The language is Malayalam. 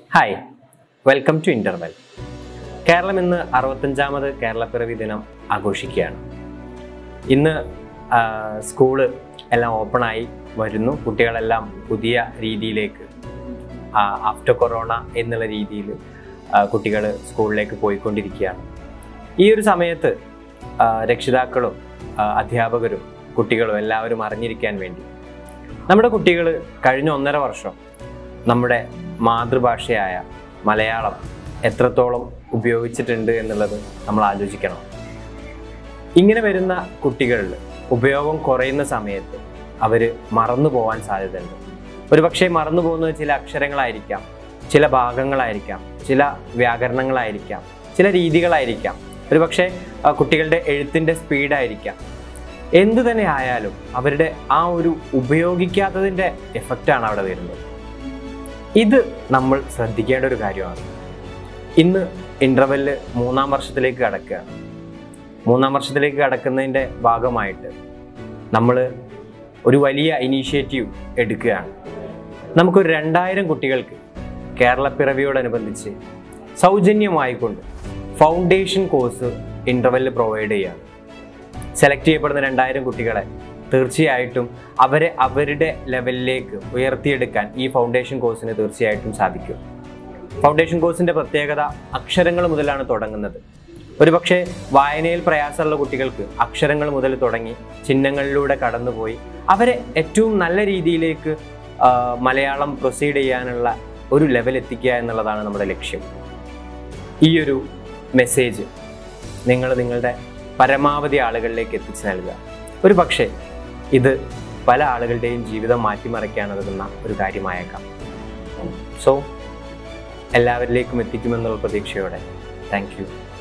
hi welcome to interval Keralam ഇന്ന് അറുപത്തഞ്ചാമത് കേരളപ്പിറവി ദിനം ആഘോഷിക്കുകയാണ് ഇന്ന് ആ, സ്കൂള് എല്ലാം ഓപ്പണായി വരുന്നു കുട്ടികളെല്ലാം പുതിയ രീതിയിലേക്ക് ആഫ്റ്റർ കൊറോണ എന്നുള്ള രീതിയിൽ കുട്ടികൾ സ്കൂളിലേക്ക് പോയിക്കൊണ്ടിരിക്കുകയാണ് ഈ ഒരു സമയത്ത് ആ, രക്ഷിതാക്കളും ആ, അധ്യാപകരും കുട്ടികളും എല്ലാവരും അറിഞ്ഞിരിക്കാൻ വേണ്ടി നമ്മുടെ കുട്ടികൾ കഴിഞ്ഞ ഒന്നര വർഷം നമ്മുടെ മാതൃഭാഷയായ മലയാളം എത്രത്തോളം ഉപയോഗിച്ചിട്ടുണ്ട് എന്നുള്ളത് നമ്മൾ ആലോചിക്കണം ഇങ്ങനെ വരുന്ന കുട്ടികളിൽ ഉപയോഗം കുറയുന്ന സമയത്ത് അവർ മറന്നു പോകാൻ സാധ്യതയുണ്ട് ഒരു പക്ഷേ മറന്നു പോകുന്നത് ചില അക്ഷരങ്ങളായിരിക്കാം ചില ഭാഗങ്ങളായിരിക്കാം ചില വ്യാകരണങ്ങളായിരിക്കാം ചില രീതികളായിരിക്കാം ഒരു പക്ഷേ ആ, കുട്ടികളുടെ എഴുത്തിൻ്റെ സ്പീഡായിരിക്കാം എന്തു തന്നെ ആയാലും അവരുടെ ആ ഒരു ഉപയോഗിക്കാത്തതിൻ്റെ എഫക്റ്റാണ് അവിടെ വരുന്നത് ഇത് നമ്മൾ ശ്രദ്ധിക്കേണ്ട ഒരു കാര്യമാണ് ഇന്ന് ഇൻ്റർവെല്ല് മൂന്നാം വർഷത്തിലേക്ക് കടക്കുകയാണ് മൂന്നാം വർഷത്തിലേക്ക് കടക്കുന്നതിൻ്റെ ഭാഗമായിട്ട് നമ്മൾ ഒരു വലിയ ഇനീഷ്യേറ്റീവ് എടുക്കുകയാണ് നമുക്കൊരു രണ്ടായിരം കുട്ടികൾക്ക് കേരളപ്പിറവിയോടനുബന്ധിച്ച് സൗജന്യമായിക്കൊണ്ട് ഫൗണ്ടേഷൻ കോഴ്സ് ഇൻ്റർവെല്ല് പ്രൊവൈഡ് ചെയ്യുകയാണ് സെലക്ട് ചെയ്യപ്പെടുന്ന രണ്ടായിരം കുട്ടികളെ തീർച്ചയായിട്ടും അവരെ അവരുടെ ലെവലിലേക്ക് ഉയർത്തിയെടുക്കാൻ ഈ ഫൗണ്ടേഷൻ കോഴ്സിന് തീർച്ചയായിട്ടും സാധിക്കും ഫൗണ്ടേഷൻ കോഴ്സിന്റെ പ്രത്യേകത അക്ഷരങ്ങൾ മുതലാണ് തുടങ്ങുന്നത് ഒരുപക്ഷെ വായനയിൽ പ്രയാസമുള്ള കുട്ടികൾക്ക് അക്ഷരങ്ങൾ മുതൽ തുടങ്ങി ചിഹ്നങ്ങളിലൂടെ കടന്നുപോയി അവരെ ഏറ്റവും നല്ല രീതിയിലേക്ക് ആ, മലയാളം പ്രൊസീഡ് ചെയ്യാനുള്ള ഒരു ലെവൽ എത്തിക്കുക എന്നുള്ളതാണ് നമ്മുടെ ലക്ഷ്യം ഈ ഒരു മെസ്സേജ് നിങ്ങൾ നിങ്ങളുടെ പരമാവധി ആളുകളിലേക്ക് എത്തിച്ചു നൽകുക ഒരു പക്ഷേ ഇത് പല ആളുകളുടെയും ജീവിതം മാറ്റിമറിക്കാനുതകുന്ന ഒരു കാര്യമായേക്കാം സോ എല്ലാവരിലേക്കും എത്തിക്കുമെന്നുള്ള പ്രതീക്ഷയോടെ താങ്ക് യു